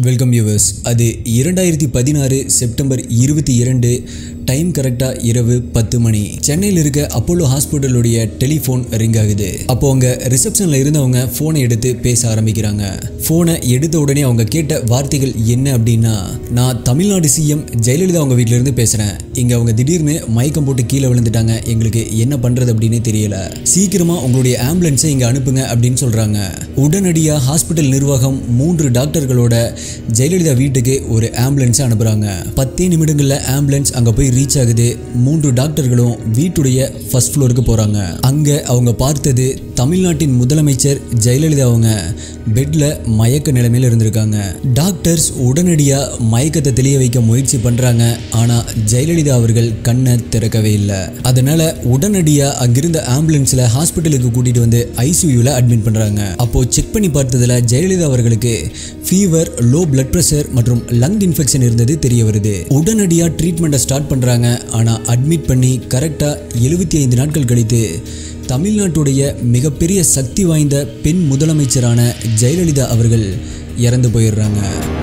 welcome viewers அது இரண்டாயிரத்தி பதினாறு செப்டம்பர் இருபத்தி இரண்டு டைம் கரெக்டாக இரவு பத்து மணி சென்னையில் இருக்க அப்போலோ ஹாஸ்பிட்டலுடைய டெலிஃபோன் ரிங் ஆகுது அப்போ அவங்க ரிசப்ஷனில் இருந்தவங்க ஃபோனை எடுத்து பேச ஆரம்பிக்கிறாங்க ஃபோனை எடுத்த உடனே அவங்க கேட்ட வார்த்தைகள் என்ன அப்படின்னா நான் தமிழ்நாடு சிஎம் ஜெயலலிதா அவங்க வீட்டில இருந்து பேசுகிறேன் இங்கே அவங்க திடீர்னு மயக்கம் போட்டு கீழே விழுந்துட்டாங்க எங்களுக்கு என்ன பண்ணுறது அப்படின்னு தெரியல சீக்கிரமாக உங்களுடைய ஆம்புலன்ஸை இங்கே அனுப்புங்க அப்படின்னு சொல்கிறாங்க உடனடியாக ஹாஸ்பிட்டல் நிர்வாகம் மூன்று டாக்டர்களோட ஜெயலலிதா வீட்டுக்கு ஒரு ஆம்புலன்ஸை அனுப்புகிறாங்க பத்தே நிமிடங்களில் ஆம்புலன்ஸ் அங்கே போய் ரீச் ஆகுது மூன்று டாக்டர்களும் வீட்டுடைய ஃபர்ஸ்ட் ஃப்ளோருக்கு போகிறாங்க அங்கே அவங்க பார்த்தது தமிழ்நாட்டின் முதலமைச்சர் ஜெயலலிதா அவங்க பெட்டில் மயக்க நிலைமையில் இருந்திருக்காங்க டாக்டர்ஸ் உடனடியாக மயக்கத்தை தெளிய வைக்க முயற்சி பண்ணுறாங்க ஆனால் ஜெயலலிதா அவர்கள் கண்ணை திறக்கவே இல்லை அதனால் உடனடியாக அங்கிருந்த ஆம்புலன்ஸில் ஹாஸ்பிட்டலுக்கு கூட்டிகிட்டு வந்து ஐசியூவில் அட்மிட் பண்ணுறாங்க அப்போது செக் பண்ணி பார்த்ததில் ஜெயலலிதா அவர்களுக்கு ஃபீவர் லோ பிளட் ப்ரெஷர் மற்றும் லங் இன்ஃபெக்ஷன் இருந்தது தெரிய வருது உடனடியாக ட்ரீட்மெண்ட்டை ஸ்டார்ட் பண்ணுறாங்க ஆனால் அட்மிட் பண்ணி கரெக்டாக எழுபத்தி ஐந்து நாட்கள் கழித்து தமிழ்நாட்டுடைய மிகப்பெரிய சக்தி வாய்ந்த பெண் முதலமைச்சரான ஜெயலலிதா அவர்கள் இறந்து போயிடுறாங்க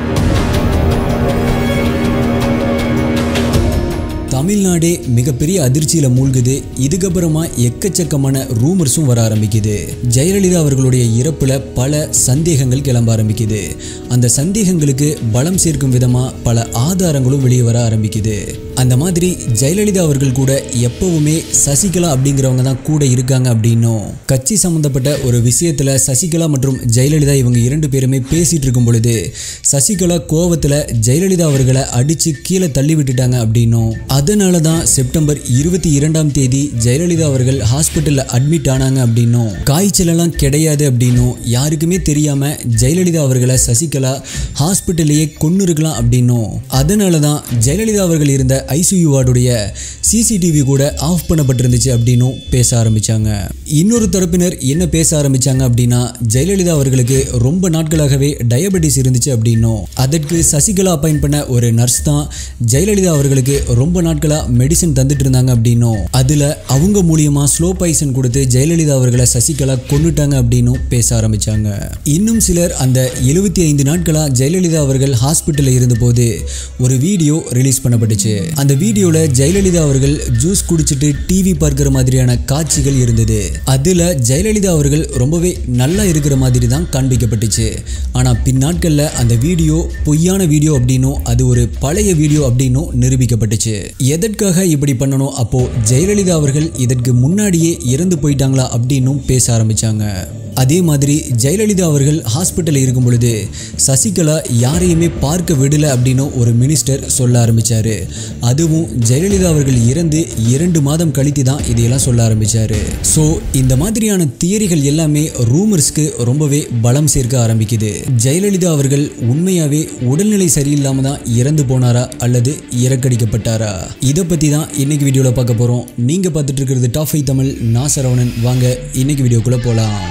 தமிழ்நாடே மிகப்பெரிய அதிர்ச்சியில் மூழ்குது இதுக்கப்புறமா எக்கச்சக்கமான ரூமர்ஸும் வர ஆரம்பிக்குது ஜெயலலிதா அவர்களுடைய இறப்புல பல சந்தேகங்கள் கிளம்ப ஆரம்பிக்குது அந்த சந்தேகங்களுக்கு பலம் சேர்க்கும் விதமாக பல ஆதாரங்களும் வெளியே வர ஆரம்பிக்குது அந்த மாதிரி ஜெயலலிதா அவர்கள் கூட எப்பவுமே சசிகலா அப்படிங்கிறவங்க தான் கூட இருக்காங்க அப்படின்னும் கட்சி சம்மந்தப்பட்ட ஒரு விஷயத்தில் சசிகலா மற்றும் ஜெயலலிதா இவங்க இரண்டு பேருமே பேசிட்டு இருக்கும் பொழுது சசிகலா கோவத்தில் ஜெயலலிதா அவர்களை அடித்து கீழே தள்ளி விட்டுட்டாங்க அப்படின்னும் அதனால தான் செப்டம்பர் இருபத்தி இரண்டாம் தேதி ஜெயலலிதா அவர்கள் ஹாஸ்பிட்டலில் அட்மிட் ஆனாங்க அப்படின்னும் காய்ச்சலெல்லாம் கிடையாது அப்படின்னும் யாருக்குமே தெரியாமல் ஜெயலலிதா அவர்களை சசிகலா ஹாஸ்பிட்டல்லையே கொண்டு இருக்கலாம் அப்படின்னும் அதனால தான் ஜெயலலிதா அவர்கள் இருந்த ஐசியூ வார்டுடைய சிசிடிவி கூட ஆஃப் பண்ணப்பட்டிருந்துச்சு அப்படின்னும் பேச ஆரம்பிச்சாங்க இன்னொரு தரப்பினர் என்ன பேச ஆரம்பிச்சாங்க அப்படின்னா ஜெயலலிதா அவர்களுக்கு ரொம்ப நாட்களாகவே டயபெட்டிஸ் இருந்துச்சு அப்படின்னும் அதற்கு சசிகலா அப்பாயின் பண்ண ஒரு நர்ஸ் தான் ஜெயலலிதா அவர்களுக்கு ரொம்ப நாட்களாக மெடிசன் தந்துட்டு இருந்தாங்க அப்படின்னும் அதில் அவங்க மூலியமா ஸ்லோ பாய்சன் கொடுத்து ஜெயலலிதா அவர்களை சசிகலா கொண்டுட்டாங்க அப்படின்னும் பேச ஆரம்பிச்சாங்க இன்னும் சிலர் அந்த எழுபத்தி ஐந்து நாட்களாக ஜெயலலிதா அவர்கள் ஹாஸ்பிட்டலில் இருந்தபோது ஒரு வீடியோ ரிலீஸ் பண்ணப்பட்டுச்சு அந்த வீடியோவில் ஜெயலலிதா அவர்கள் ஜூஸ் குடிச்சிட்டு டிவி பார்க்குற மாதிரியான காட்சிகள் இருந்தது அதில் ஜெயலலிதா அவர்கள் ரொம்பவே நல்லா இருக்கிற மாதிரி தான் காண்பிக்கப்பட்டுச்சு ஆனால் பின்னாட்களில் அந்த வீடியோ பொய்யான வீடியோ அப்படின்னும் அது ஒரு பழைய வீடியோ அப்படின்னும் நிரூபிக்கப்பட்டுச்சு எதற்காக இப்படி பண்ணணும் அப்போ ஜெயலலிதா அவர்கள் இதற்கு முன்னாடியே இறந்து போயிட்டாங்களா அப்படின்னும் பேச ஆரம்பிச்சாங்க அதே மாதிரி ஜெயலலிதா அவர்கள் ஹாஸ்பிட்டலில் இருக்கும் பொழுது சசிகலா யாரையுமே பார்க்க விடல அப்படின்னு ஒரு மினிஸ்டர் சொல்ல ஆரம்பிச்சாரு அதுவும் ஜெயலலிதா அவர்கள் இறந்து இரண்டு மாதம் கழித்து தான் இதையெல்லாம் சொல்ல ஆரம்பிச்சாரு ஸோ இந்த மாதிரியான தியரிகள் எல்லாமே ரூமர்ஸ்க்கு ரொம்பவே பலம் சேர்க்க ஆரம்பிக்குது ஜெயலலிதா அவர்கள் உண்மையாவே உடல்நிலை சரியில்லாம தான் இறந்து போனாரா அல்லது இறக்கடிக்கப்பட்டாரா இதை பற்றி தான் இன்னைக்கு வீடியோவில் பார்க்க போகிறோம் நீங்கள் பார்த்துட்டு இருக்கிறது டாப் ஃபைவ் தமிழ் நான் சரவணன் வாங்க இன்னைக்கு வீடியோக்குள்ளே போகலாம்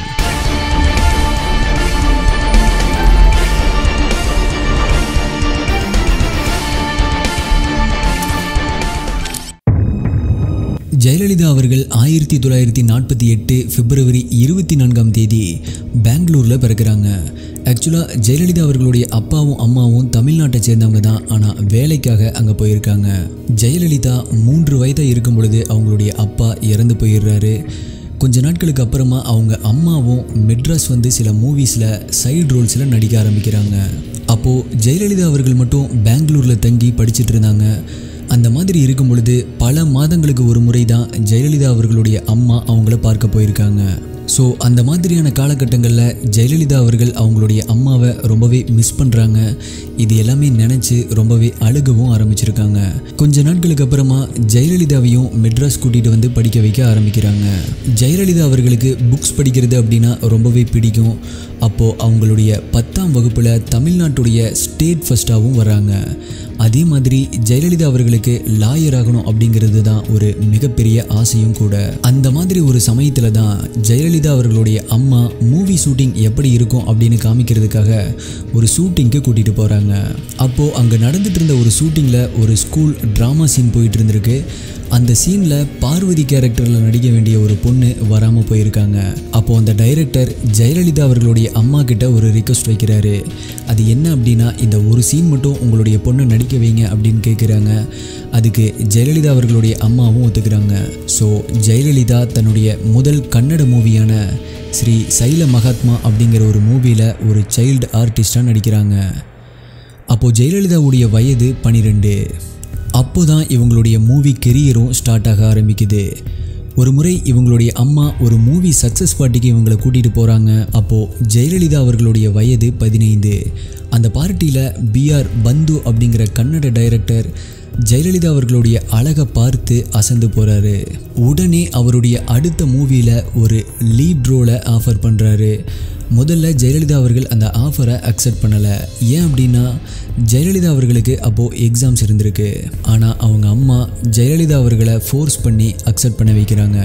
ஜெயலலிதா அவர்கள் ஆயிரத்தி தொள்ளாயிரத்தி நாற்பத்தி எட்டு பிப்ரவரி இருபத்தி நான்காம் தேதி பெங்களூரில் பிறக்கிறாங்க ஆக்சுவலாக ஜெயலலிதா அவர்களுடைய அப்பாவும் அம்மாவும் தமிழ்நாட்டை சேர்ந்தவங்க தான் ஆனால் வேலைக்காக அங்கே போயிருக்காங்க ஜெயலலிதா மூன்று வயதாக இருக்கும் பொழுது அவங்களுடைய அப்பா இறந்து போயிடுறாரு கொஞ்ச நாட்களுக்கு அப்புறமா அவங்க அம்மாவும் மெட்ராஸ் வந்து சில மூவிஸில் சைடு ரோல்ஸில் நடிக்க ஆரம்பிக்கிறாங்க அப்போது ஜெயலலிதா அவர்கள் மட்டும் பெங்களூரில் தங்கி படிச்சிட்டு இருந்தாங்க அந்த மாதிரி இருக்கும் பொழுது பல மாதங்களுக்கு ஒரு முறை தான் ஜெயலலிதா அவர்களுடைய அம்மா அவங்கள பார்க்க போயிருக்காங்க ஸோ அந்த மாதிரியான காலகட்டங்களில் ஜெயலலிதா அவர்கள் அவங்களுடைய அம்மாவை ரொம்பவே மிஸ் பண்ணுறாங்க இது எல்லாமே நினச்சி ரொம்பவே அழுகவும் ஆரம்பிச்சிருக்காங்க கொஞ்ச நாட்களுக்கு அப்புறமா ஜெயலலிதாவையும் மெட்ராஸ் கூட்டிகிட்டு வந்து படிக்க வைக்க ஆரம்பிக்கிறாங்க ஜெயலலிதா அவர்களுக்கு புக்ஸ் படிக்கிறது அப்படின்னா ரொம்பவே பிடிக்கும் அப்போது அவங்களுடைய பத்தாம் வகுப்பில் தமிழ்நாட்டுடைய ஸ்டேட் ஃபஸ்ட்டாகவும் வராங்க அதே மாதிரி ஜெயலலிதா அவர்களுக்கு லாயர் ஆகணும் அப்படிங்கிறது தான் ஒரு மிகப்பெரிய ஆசையும் கூட அந்த மாதிரி ஒரு சமயத்தில் தான் ஜெயலலிதா அவர்களுடைய அம்மா மூவி ஷூட்டிங் எப்படி இருக்கும் அப்படின்னு காமிக்கிறதுக்காக ஒரு ஷூட்டிங்க்கு கூட்டிகிட்டு போகிறாங்க அப்போது அங்கே நடந்துட்டு இருந்த ஒரு ஷூட்டிங்கில் ஒரு ஸ்கூல் ட்ராமா சீன் போயிட்டு இருந்திருக்கு அந்த சீனில் பார்வதி கேரக்டரில் நடிக்க வேண்டிய ஒரு பொண்ணு வராமல் போயிருக்காங்க அப்போது அந்த டைரக்டர் ஜெயலலிதா அவர்களுடைய அம்மா கிட்ட ஒரு ரிக்வஸ்ட் வைக்கிறாரு அது என்ன அப்படின்னா இந்த ஒரு சீன் மட்டும் உங்களுடைய பொண்ணை நடிக்க வைங்க அப்படின்னு கேட்குறாங்க அதுக்கு ஜெயலலிதா அவர்களுடைய அம்மாவும் ஒத்துக்கிறாங்க ஸோ ஜெயலலிதா தன்னுடைய முதல் கன்னட மூவியான ஸ்ரீ சைல மகாத்மா அப்படிங்கிற ஒரு மூவியில் ஒரு சைல்டு ஆர்டிஸ்டாக நடிக்கிறாங்க அப்போது ஜெயலலிதாவுடைய வயது பனிரெண்டு அப்போ தான் இவங்களுடைய மூவி கெரியரும் ஸ்டார்ட் ஆக ஆரம்பிக்குது ஒரு முறை இவங்களுடைய அம்மா ஒரு மூவி சக்ஸஸ் பார்ட்டிக்கு இவங்களை கூட்டிகிட்டு போகிறாங்க அப்போது ஜெயலலிதா அவர்களுடைய வயது பதினைந்து அந்த பார்ட்டியில் பிஆர் பந்து அப்படிங்கிற கன்னட டைரக்டர் ஜெயலலிதா அவர்களுடைய அழகை பார்த்து அசந்து போகிறாரு உடனே அவருடைய அடுத்த மூவியில் ஒரு லீட் ரோலை ஆஃபர் பண்ணுறாரு முதல்ல ஜெயலலிதா அவர்கள் அந்த ஆஃபரை அக்செப்ட் பண்ணலை ஏன் அப்படின்னா ஜெயலலிதா அவர்களுக்கு அப்போது எக்ஸாம்ஸ் இருந்திருக்கு ஆனால் அவங்க அம்மா ஜெயலலிதா அவர்களை ஃபோர்ஸ் பண்ணி அக்செப்ட் பண்ண வைக்கிறாங்க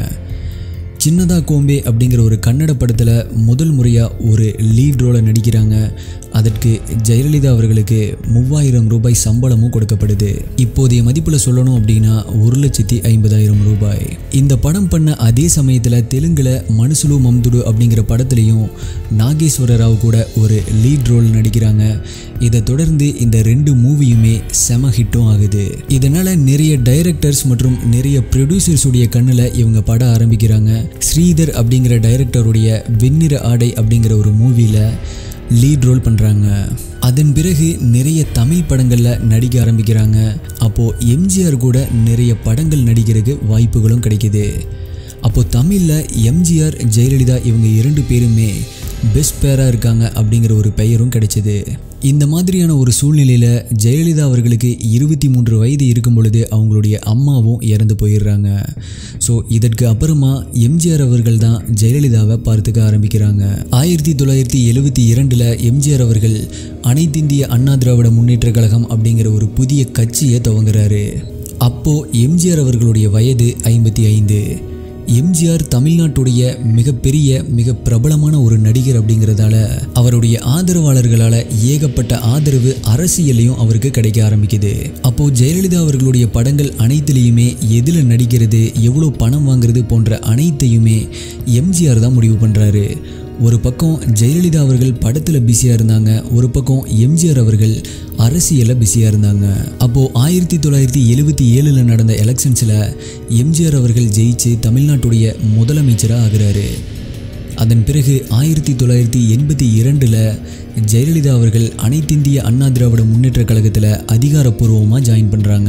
சின்னதா கோம்பே அப்படிங்கிற ஒரு கன்னட படத்தில் முதல் முறையாக ஒரு லீட் ரோலை நடிக்கிறாங்க அதற்கு ஜெயலலிதா அவர்களுக்கு மூவாயிரம் ரூபாய் சம்பளமும் கொடுக்கப்படுது இப்போதைய மதிப்பில் சொல்லணும் அப்படின்னா ஒரு லட்சத்தி ஐம்பதாயிரம் ரூபாய் இந்த படம் பண்ண அதே சமயத்தில் தெலுங்கில் மனுசுலு மம்துடு அப்படிங்கிற படத்துலையும் நாகேஸ்வர ராவ் கூட ஒரு லீட் ரோல் நடிக்கிறாங்க இதை தொடர்ந்து இந்த ரெண்டு மூவியுமே செம ஹிட்டும் ஆகுது இதனால் நிறைய டைரக்டர்ஸ் மற்றும் நிறைய ப்ரொடியூசர்ஸ் உடைய கண்ணில் இவங்க பட ஆரம்பிக்கிறாங்க ஸ்ரீதர் அப்படிங்கிற டைரக்டருடைய வெண்ணிற ஆடை அப்படிங்கிற ஒரு மூவியில் லீட் ரோல் பண்ணுறாங்க அதன் பிறகு நிறைய தமிழ் படங்களில் நடிக்க ஆரம்பிக்கிறாங்க அப்போது எம்ஜிஆர் கூட நிறைய படங்கள் நடிக்கிறதுக்கு வாய்ப்புகளும் கிடைக்குது அப்போது தமிழில் எம்ஜிஆர் ஜெயலலிதா இவங்க இரண்டு பேருமே பெஸ்ட் பேராக இருக்காங்க அப்படிங்கிற ஒரு பெயரும் கிடைச்சிது இந்த மாதிரியான ஒரு சூழ்நிலையில் ஜெயலலிதா அவர்களுக்கு இருபத்தி மூன்று வயது இருக்கும் பொழுது அவங்களுடைய அம்மாவும் இறந்து போயிடுறாங்க ஸோ இதற்கு அப்புறமா எம்ஜிஆர் அவர்கள் தான் ஜெயலலிதாவை பார்த்துக்க ஆரம்பிக்கிறாங்க ஆயிரத்தி தொள்ளாயிரத்தி எழுபத்தி இரண்டில் எம்ஜிஆர் அவர்கள் அனைத்திந்திய அண்ணா திராவிட முன்னேற்ற கழகம் அப்படிங்கிற ஒரு புதிய கட்சியை துவங்குறாரு அப்போது எம்ஜிஆர் அவர்களுடைய வயது ஐம்பத்தி ஐந்து எம்ஜிஆர் தமிழ்நாட்டுடைய மிகப்பெரிய மிக பிரபலமான ஒரு நடிகர் அப்படிங்கிறதால அவருடைய ஆதரவாளர்களால் ஏகப்பட்ட ஆதரவு அரசியலையும் அவருக்கு கிடைக்க ஆரம்பிக்குது அப்போ ஜெயலலிதா அவர்களுடைய படங்கள் அனைத்துலேயுமே எதில் நடிக்கிறது எவ்வளோ பணம் வாங்குறது போன்ற அனைத்தையுமே எம்ஜிஆர் தான் முடிவு பண்ணுறாரு ஒரு பக்கம் ஜெயலலிதா அவர்கள் படத்தில் பிஸியாக இருந்தாங்க ஒரு பக்கம் எம்ஜிஆர் அவர்கள் அரசியலில் பிஸியாக இருந்தாங்க அப்போது ஆயிரத்தி தொள்ளாயிரத்தி எழுபத்தி ஏழில் நடந்த எலெக்ஷன்ஸில் எம்ஜிஆர் அவர்கள் ஜெயிச்சு தமிழ்நாட்டுடைய முதலமைச்சராக ஆகிறாரு அதன் பிறகு ஆயிரத்தி தொள்ளாயிரத்தி எண்பத்தி இரண்டில் ஜெயலலிதா அவர்கள் அனைத்திந்திய அண்ணா திராவிட முன்னேற்ற கழகத்தில் அதிகாரப்பூர்வமாக ஜாயின் பண்ணுறாங்க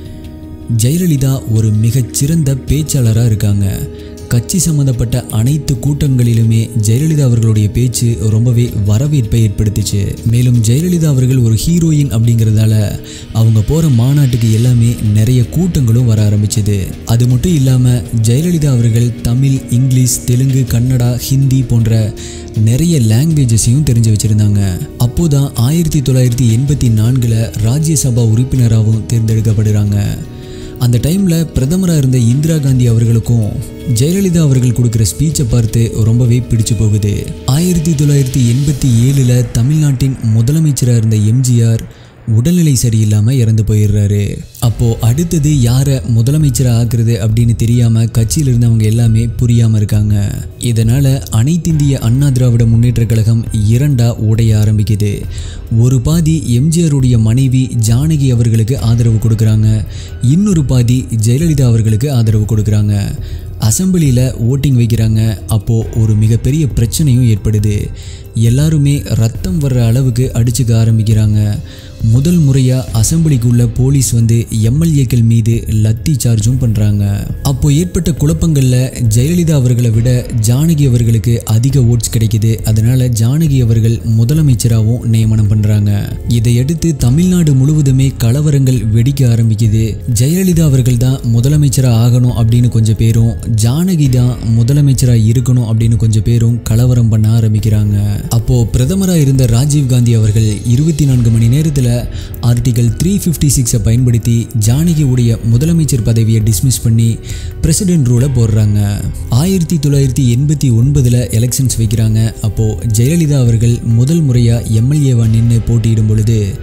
ஜெயலலிதா ஒரு மிகச்சிறந்த பேச்சாளராக இருக்காங்க கட்சி சம்மந்தப்பட்ட அனைத்து கூட்டங்களிலுமே ஜெயலலிதா அவர்களுடைய பேச்சு ரொம்பவே வரவேற்பை ஏற்படுத்துச்சு மேலும் ஜெயலலிதா அவர்கள் ஒரு ஹீரோயின் அப்படிங்கிறதால அவங்க போகிற மாநாட்டுக்கு எல்லாமே நிறைய கூட்டங்களும் வர ஆரம்பிச்சது அது மட்டும் இல்லாமல் ஜெயலலிதா அவர்கள் தமிழ் இங்கிலீஷ் தெலுங்கு கன்னடா ஹிந்தி போன்ற நிறைய லாங்குவேஜஸையும் தெரிஞ்சு வச்சுருந்தாங்க அப்போதான் ஆயிரத்தி தொள்ளாயிரத்தி எண்பத்தி நான்கில் ராஜ்யசபா உறுப்பினராகவும் தேர்ந்தெடுக்கப்படுறாங்க அந்த டைமில் பிரதமராக இருந்த இந்திரா காந்தி அவர்களுக்கும் ஜெயலலிதா அவர்கள் கொடுக்குற ஸ்பீச்சை பார்த்து ரொம்பவே பிடிச்சு போகுது ஆயிரத்தி தொள்ளாயிரத்தி எண்பத்தி ஏழில் தமிழ்நாட்டின் முதலமைச்சராக இருந்த எம்ஜிஆர் உடல்நிலை சரியில்லாமல் இறந்து போயிடுறாரு அப்போது அடுத்தது யாரை முதலமைச்சராக ஆக்குறது அப்படின்னு தெரியாமல் கட்சியில் இருந்தவங்க எல்லாமே புரியாமல் இருக்காங்க இதனால் அனைத்திந்திய அண்ணா திராவிட முன்னேற்ற கழகம் இரண்டா உடைய ஆரம்பிக்குது ஒரு பாதி எம்ஜிஆருடைய மனைவி ஜானகி அவர்களுக்கு ஆதரவு கொடுக்குறாங்க இன்னொரு பாதி ஜெயலலிதா அவர்களுக்கு ஆதரவு கொடுக்குறாங்க அசம்பிளியில் ஓட்டிங் வைக்கிறாங்க அப்போது ஒரு மிகப்பெரிய பிரச்சனையும் ஏற்படுது எல்லாருமே ரத்தம் வர்ற அளவுக்கு அடிச்சுக்க ஆரம்பிக்கிறாங்க முதல் முறையாக அசம்பிளிக்குள்ள போலீஸ் வந்து எம்எல்ஏக்கள் மீது லத்தி சார்ஜும் பண்ணுறாங்க அப்போ ஏற்பட்ட குழப்பங்களில் ஜெயலலிதா அவர்களை விட ஜானகி அவர்களுக்கு அதிக ஓட்ஸ் கிடைக்குது அதனால ஜானகி அவர்கள் முதலமைச்சராகவும் நியமனம் பண்ணுறாங்க இதையடுத்து தமிழ்நாடு முழுவதுமே கலவரங்கள் வெடிக்க ஆரம்பிக்குது ஜெயலலிதா அவர்கள் தான் முதலமைச்சராக ஆகணும் அப்படின்னு கொஞ்சம் பேரும் ஜானகி தான் முதலமைச்சராக இருக்கணும் அப்படின்னு கொஞ்சம் பேரும் கலவரம் பண்ண ஆரம்பிக்கிறாங்க அப்போ பிரதமராக இருந்த ராஜீவ் காந்தி அவர்கள் இருபத்தி நான்கு மணி நேரத்தில் ஆர்டிகல் த்ரீ ஃபிஃப்டி சிக்ஸை பயன்படுத்தி ஜானகியுடைய முதலமைச்சர் பதவியை டிஸ்மிஸ் பண்ணி பிரசிடென்ட் ரூலை போடுறாங்க ஆயிரத்தி தொள்ளாயிரத்தி எண்பத்தி ஒன்பதில் எலெக்ஷன்ஸ் வைக்கிறாங்க அப்போது ஜெயலலிதா அவர்கள் முதல் முறையாக எம்எல்ஏவாக நின்று போட்டியிடும் பொழுது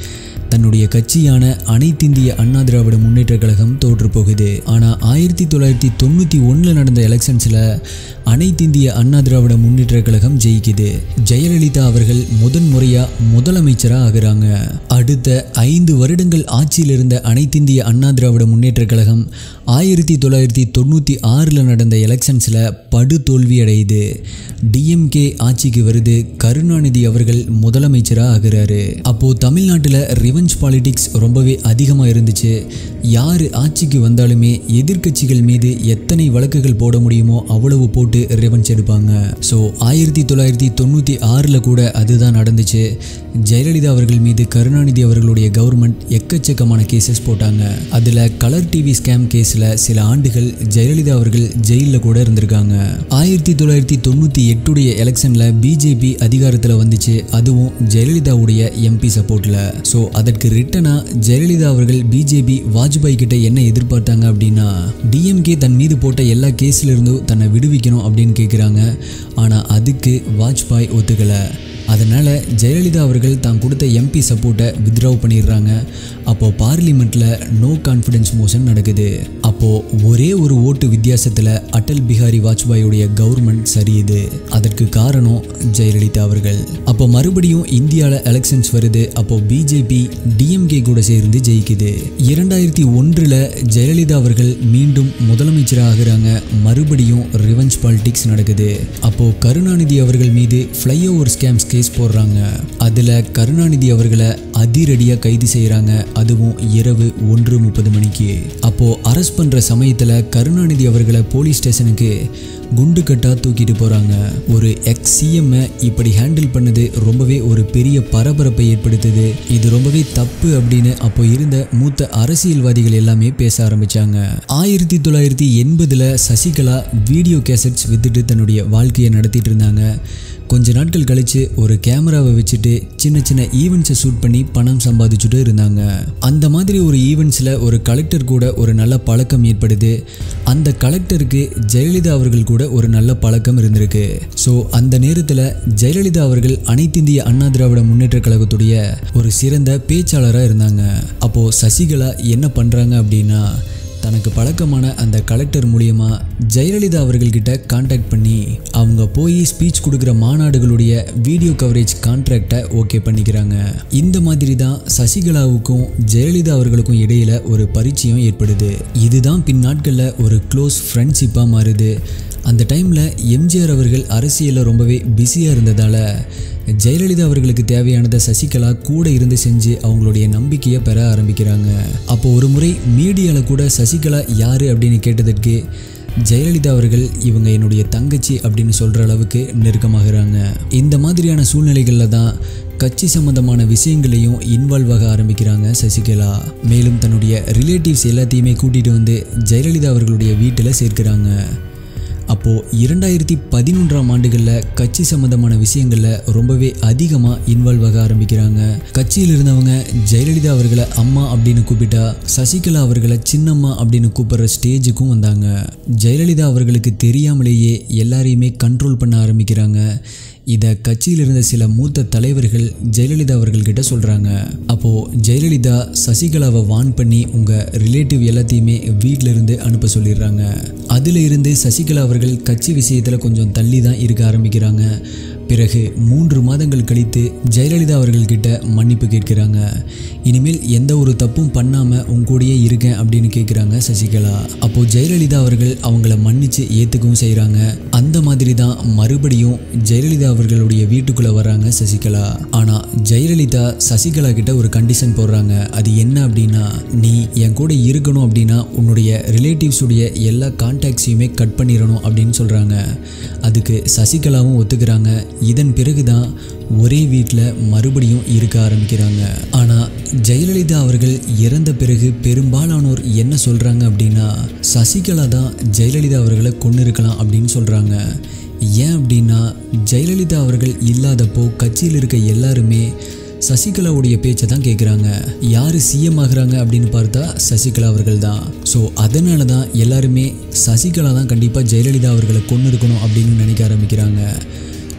தன்னுடைய கட்சியான அனைத்திந்திய அண்ணா திராவிட முன்னேற்ற கழகம் தோற்று போகுது ஆனால் ஆயிரத்தி தொள்ளாயிரத்தி தொண்ணூற்றி ஒன்றில் நடந்த எலெக்ஷன்ஸில் அனைத்திந்திய அண்ணா திராவிட முன்னேற்ற கழகம் ஜெயிக்குது ஜெயலலிதா அவர்கள் முதன் முறையாக முதலமைச்சராக ஆகுறாங்க அடுத்த ஐந்து வருடங்கள் ஆட்சியில் இருந்த அனைத்திந்திய அண்ணா திராவிட முன்னேற்ற கழகம் ஆயிரத்தி தொள்ளாயிரத்தி தொண்ணூற்றி ஆறில் நடந்த எலெக்ஷன்ஸில் படு தோல்வி அடையுது டிஎம்கே ஆட்சிக்கு வருது கருணாநிதி அவர்கள் முதலமைச்சராக ஆகுறாரு அப்போது தமிழ்நாட்டில் ரிவெஞ்ச் பாலிடிக்ஸ் ரொம்பவே அதிகமாக இருந்துச்சு யார் ஆட்சிக்கு வந்தாலுமே எதிர்க்கட்சிகள் மீது எத்தனை வழக்குகள் போட முடியுமோ அவ்வளவு போட்டு ரிவெஞ்ச் எடுப்பாங்க ஸோ ஆயிரத்தி தொள்ளாயிரத்தி தொண்ணூற்றி ஆறில் கூட அதுதான் நடந்துச்சு ஜெயலலிதா அவர்கள் மீது கருணாநிதி அவர்களுடைய கவர்மெண்ட் எக்கச்சக்கமான கேசஸ் போட்டாங்க அதில் கலர் டிவி ஸ்கேம் கேஸில் சில ஆண்டுகள் ஜெயலலிதா அவர்கள் ஜெயிலில் கூட இருந்திருக்காங்க ஆயிரத்தி தொள்ளாயிரத்தி தொண்ணூற்றி எட்டுடைய எலெக்ஷனில் பிஜேபி அதிகாரத்தில் வந்துச்சு அதுவும் ஜெயலலிதாவுடைய எம்பி சப்போர்ட்டில் ஸோ அதற்கு ரிட்டனாக ஜெயலலிதா அவர்கள் பிஜேபி வாஜ்பாய் கிட்ட என்ன எதிர்பார்த்தாங்க அப்படின்னா டிஎம்கே தன் மீது போட்ட எல்லா கேஸ்ல இருந்தும் தன்னை விடுவிக்கணும் அப்படின்னு கேட்குறாங்க ஆனால் அதுக்கு வாஜ்பாய் ஒத்துக்கலை அதனால் ஜெயலலிதா அவர்கள் தான் கொடுத்த எம்பி சப்போர்ட்டை வித்ட்ராவ் பண்ணிடுறாங்க அப்போது பார்லிமெண்ட்டில் நோ கான்ஃபிடன்ஸ் மோஷன் நடக்குது அப்போது ஒரே ஒரு ஓட்டு வித்தியாசத்தில் அடல் பிஹாரி வாஜ்பாயுடைய கவர்மெண்ட் சரியுது அதற்கு காரணம் ஜெயலலிதா அவர்கள் அப்போ மறுபடியும் இந்தியாவில் எலெக்ஷன்ஸ் வருது அப்போது பிஜேபி டிஎம்கே கூட சேர்ந்து ஜெயிக்குது இரண்டாயிரத்தி ஒன்றில் ஜெயலலிதா அவர்கள் மீண்டும் முதலமைச்சராக ஆகுறாங்க மறுபடியும் ரிவெஞ்ச் பாலிடிக்ஸ் நடக்குது அப்போது கருணாநிதி அவர்கள் மீது ஃப்ளைஓவர் ஸ்கேம்ஸ் கேஸ் போடுறாங்க அதில் கருணாநிதி அவர்களை அதிரடியாக கைது செய்கிறாங்க அதுவும் இரவு ஒன்று முப்பது மணிக்கு அப்போது அரெஸ்ட் பண்ணுற சமயத்தில் கருணாநிதி அவர்களை போலீஸ் ஸ்டேஷனுக்கு குண்டு கட்டா தூக்கிட்டு போகிறாங்க ஒரு எக்ஸ் சிஎம்மை இப்படி ஹேண்டில் பண்ணது ரொம்பவே ஒரு பெரிய பரபரப்பை ஏற்படுத்துது இது ரொம்பவே தப்பு அப்படின்னு அப்போ இருந்த மூத்த அரசியல்வாதிகள் எல்லாமே பேச ஆரம்பிச்சாங்க ஆயிரத்தி தொள்ளாயிரத்தி எண்பதில் சசிகலா வீடியோ கேசட்ஸ் வித்துட்டு தன்னுடைய வாழ்க்கையை நடத்திட்டு இருந்தாங்க கொஞ்ச நாட்கள் கழிச்சு ஒரு கேமராவை வச்சுட்டு சின்ன சின்ன ஈவெண்ட்ஸை ஷூட் பண்ணி பணம் சம்பாதிச்சுட்டு இருந்தாங்க அந்த மாதிரி ஒரு ஈவெண்ட்ஸில் ஒரு கலெக்டர் கூட ஒரு நல்ல பழக்கம் ஏற்படுது அந்த கலெக்டருக்கு ஜெயலலிதா அவர்கள் கூட ஒரு நல்ல பழக்கம் இருந்திருக்கு ஸோ அந்த நேரத்தில் ஜெயலலிதா அவர்கள் அனைத்திந்திய அண்ணா திராவிட முன்னேற்ற கழகத்துடைய ஒரு சிறந்த பேச்சாளராக இருந்தாங்க அப்போது சசிகலா என்ன பண்ணுறாங்க அப்படின்னா தனக்கு பழக்கமான அந்த கலெக்டர் மூலியமா ஜெயலலிதா அவர்கள்கிட்ட காண்டாக்ட் பண்ணி அவங்க போய் ஸ்பீச் கொடுக்குற மாநாடுகளுடைய வீடியோ கவரேஜ் கான்ட்ராக்டை ஓகே பண்ணிக்கிறாங்க இந்த மாதிரி தான் சசிகலாவுக்கும் ஜெயலலிதா அவர்களுக்கும் இடையில ஒரு பரிச்சயம் ஏற்படுது இதுதான் பின் நாட்களில் ஒரு க்ளோஸ் ஃப்ரெண்ட்ஷிப்பாக மாறுது அந்த டைமில் எம்ஜிஆர் அவர்கள் அரசியலில் ரொம்பவே பிஸியாக இருந்ததால் ஜெயலலிதா அவர்களுக்கு தேவையானதை சசிகலா கூட இருந்து செஞ்சு அவங்களுடைய நம்பிக்கையை பெற ஆரம்பிக்கிறாங்க அப்போ ஒரு முறை மீடியாவில் கூட சசிகலா யார் அப்படின்னு கேட்டதற்கு ஜெயலலிதா அவர்கள் இவங்க என்னுடைய தங்கச்சி அப்படின்னு சொல்கிற அளவுக்கு நெருக்கமாகறாங்க இந்த மாதிரியான சூழ்நிலைகளில் தான் கட்சி சம்பந்தமான விஷயங்களையும் இன்வால்வ் ஆக ஆரம்பிக்கிறாங்க சசிகலா மேலும் தன்னுடைய ரிலேட்டிவ்ஸ் எல்லாத்தையுமே கூட்டிகிட்டு வந்து ஜெயலலிதா அவர்களுடைய வீட்டில் சேர்க்கிறாங்க அப்போது இரண்டாயிரத்தி பதினொன்றாம் ஆண்டுகளில் கட்சி சம்மந்தமான விஷயங்களில் ரொம்பவே அதிகமாக இன்வால்வ் ஆக ஆரம்பிக்கிறாங்க கட்சியில் இருந்தவங்க ஜெயலலிதா அவர்களை அம்மா அப்படின்னு கூப்பிட்டா சசிகலா அவர்களை சின்னம்மா அப்படின்னு கூப்பிடுற ஸ்டேஜுக்கும் வந்தாங்க ஜெயலலிதா அவர்களுக்கு தெரியாமலேயே எல்லாரையுமே கண்ட்ரோல் பண்ண ஆரம்பிக்கிறாங்க இதை கட்சியில் இருந்த சில மூத்த தலைவர்கள் ஜெயலலிதா அவர்கள்கிட்ட சொல்கிறாங்க அப்போது ஜெயலலிதா சசிகலாவை வான் பண்ணி உங்கள் ரிலேட்டிவ் எல்லாத்தையுமே வீட்டில இருந்து அனுப்ப சொல்லிடுறாங்க அதில் இருந்து சசிகலா அவர்கள் கட்சி விஷயத்தில் கொஞ்சம் தள்ளி தான் இருக்க ஆரம்பிக்கிறாங்க பிறகு மூன்று மாதங்கள் கழித்து ஜெயலலிதா அவர்கள்கிட்ட மன்னிப்பு கேட்கிறாங்க இனிமேல் எந்த ஒரு தப்பும் பண்ணாமல் உங்க கூடயே இருக்கேன் அப்படின்னு கேட்குறாங்க சசிகலா அப்போ ஜெயலலிதா அவர்கள் அவங்கள மன்னிச்சு ஏற்றுக்கவும் செய்கிறாங்க அந்த மாதிரி தான் மறுபடியும் ஜெயலலிதா அவர்களுடைய வீட்டுக்குள்ளே வராங்க சசிகலா ஆனால் ஜெயலலிதா சசிகலா கிட்ட ஒரு கண்டிஷன் போடுறாங்க அது என்ன அப்படின்னா நீ என் கூட இருக்கணும் அப்படின்னா உன்னுடைய ரிலேட்டிவ்ஸுடைய எல்லா கான்டாக்ட்ஸையுமே கட் பண்ணிடணும் அப்படின்னு சொல்கிறாங்க அதுக்கு சசிகலாவும் ஒத்துக்கிறாங்க இதன் பிறகு தான் ஒரே வீட்டில் மறுபடியும் இருக்க ஆரம்பிக்கிறாங்க ஆனால் ஜெயலலிதா அவர்கள் இறந்த பிறகு பெரும்பாலானோர் என்ன சொல்கிறாங்க அப்படின்னா சசிகலா தான் ஜெயலலிதா அவர்களை கொண்டு இருக்கலாம் அப்படின்னு சொல்கிறாங்க ஏன் அப்படின்னா ஜெயலலிதா அவர்கள் இல்லாதப்போ கட்சியில் இருக்க எல்லாருமே சசிகலாவுடைய பேச்சை தான் கேட்குறாங்க யார் சிஎம் ஆகுறாங்க அப்படின்னு பார்த்தா சசிகலா அவர்கள் தான் ஸோ அதனால தான் எல்லாருமே சசிகலா தான் கண்டிப்பாக ஜெயலலிதா அவர்களை கொண்டு இருக்கணும் அப்படின்னு நினைக்க ஆரம்பிக்கிறாங்க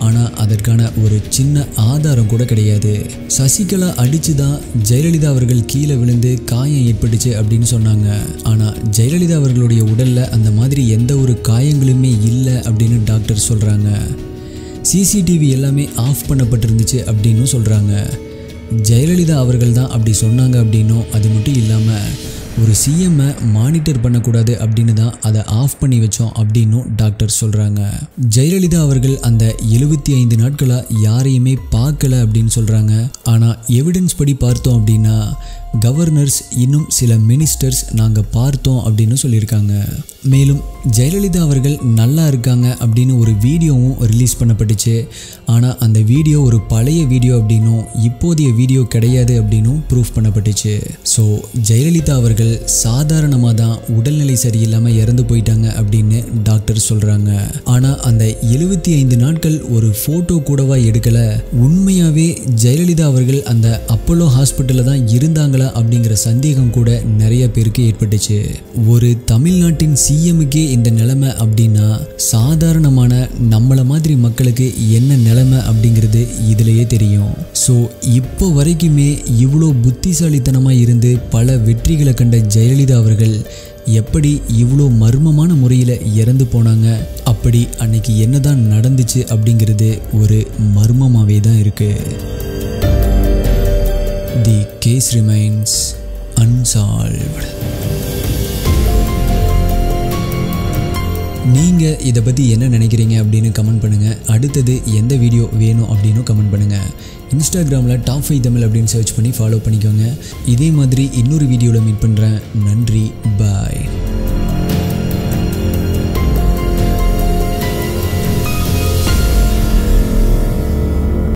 ஆனால் அதற்கான ஒரு சின்ன ஆதாரம் கூட கிடையாது சசிகலா அடிச்சு தான் ஜெயலலிதா அவர்கள் கீழே விழுந்து காயம் ஏற்பட்டுச்சு அப்படின்னு சொன்னாங்க ஆனால் ஜெயலலிதா அவர்களுடைய உடலில் அந்த மாதிரி எந்த ஒரு காயங்களுமே இல்லை அப்படின்னு டாக்டர் சொல்கிறாங்க சிசிடிவி எல்லாமே ஆஃப் பண்ணப்பட்டிருந்துச்சு அப்படின்னு சொல்கிறாங்க ஜெயலலிதா அவர்கள் தான் அப்படி சொன்னாங்க அப்படின்னும் அது மட்டும் இல்லாமல் ஒரு சிஎம்மை மானிட்டர் பண்ணக்கூடாது அப்படின்னு தான் அதை ஆஃப் பண்ணி வச்சோம் அப்படின்னும் டாக்டர் சொல்கிறாங்க ஜெயலலிதா அவர்கள் அந்த எழுபத்தி ஐந்து நாட்களாக யாரையுமே பார்க்கல அப்படின்னு சொல்கிறாங்க ஆனால் எவிடன்ஸ் படி பார்த்தோம் அப்படின்னா கவர்னர்ஸ் இன்னும் சில மினிஸ்டர்ஸ் நாங்கள் பார்த்தோம் அப்படின்னு சொல்லியிருக்காங்க மேலும் ஜெயலலிதா அவர்கள் நல்லா இருக்காங்க அப்படின்னு ஒரு வீடியோவும் ரிலீஸ் பண்ணப்பட்டுச்சு ஆனால் அந்த வீடியோ ஒரு பழைய வீடியோ அப்படின்னும் இப்போதைய வீடியோ கிடையாது அப்படின்னும் ப்ரூஃப் பண்ணப்பட்டுச்சு ஸோ ஜெயலலிதா அவர்கள் சாதாரணமாக தான் உடல்நிலை சரியில்லாமல் இறந்து போயிட்டாங்க அப்படின்னு டாக்டர் சொல்கிறாங்க ஆனால் அந்த எழுபத்தி ஐந்து நாட்கள் ஒரு ஃபோட்டோ கூடவா எடுக்கலை உண்மையாகவே ஜெயலலிதா அவர்கள் அந்த அப்போலோ ஹாஸ்பிட்டலில் தான் இருந்தாங்களா அப்படிங்கிற சந்தேகம் கூட நிறைய பேருக்கு ஏற்பட்டுச்சு ஒரு தமிழ்நாட்டின் சிஎம்முக்கே இந்த நிலைமை அப்படின்னா சாதாரணமான நம்மளை மாதிரி மக்களுக்கு என்ன நிலைமை அப்படிங்கிறது இதிலேயே தெரியும் ஸோ இப்போ வரைக்குமே இவ்வளோ புத்திசாலித்தனமாக இருந்து பல வெற்றிகளை கண்ட ஜெயலலிதா அவர்கள் எப்படி இவ்வளோ மர்மமான முறையில் இறந்து போனாங்க அப்படி அன்னைக்கு என்னதான் நடந்துச்சு அப்படிங்கிறது ஒரு மர்மமாகவே தான் இருக்குது தி கேஸ் ரிமைன்ஸ் அன்சால்வ்டு நீங்கள் இதை பற்றி என்ன நினைக்கிறீங்க அப்படின்னு கமெண்ட் பண்ணுங்கள் அடுத்தது எந்த வீடியோ வேணும் அப்படின்னு கமெண்ட் பண்ணுங்கள் இன்ஸ்டாகிராமில் டாப் ஃபைவ் தமிழ் அப்படின்னு சர்ச் பண்ணி ஃபாலோ பண்ணிக்கோங்க இதே மாதிரி இன்னொரு வீடியோவில் மீட் பண்ணுறேன் நன்றி பாய்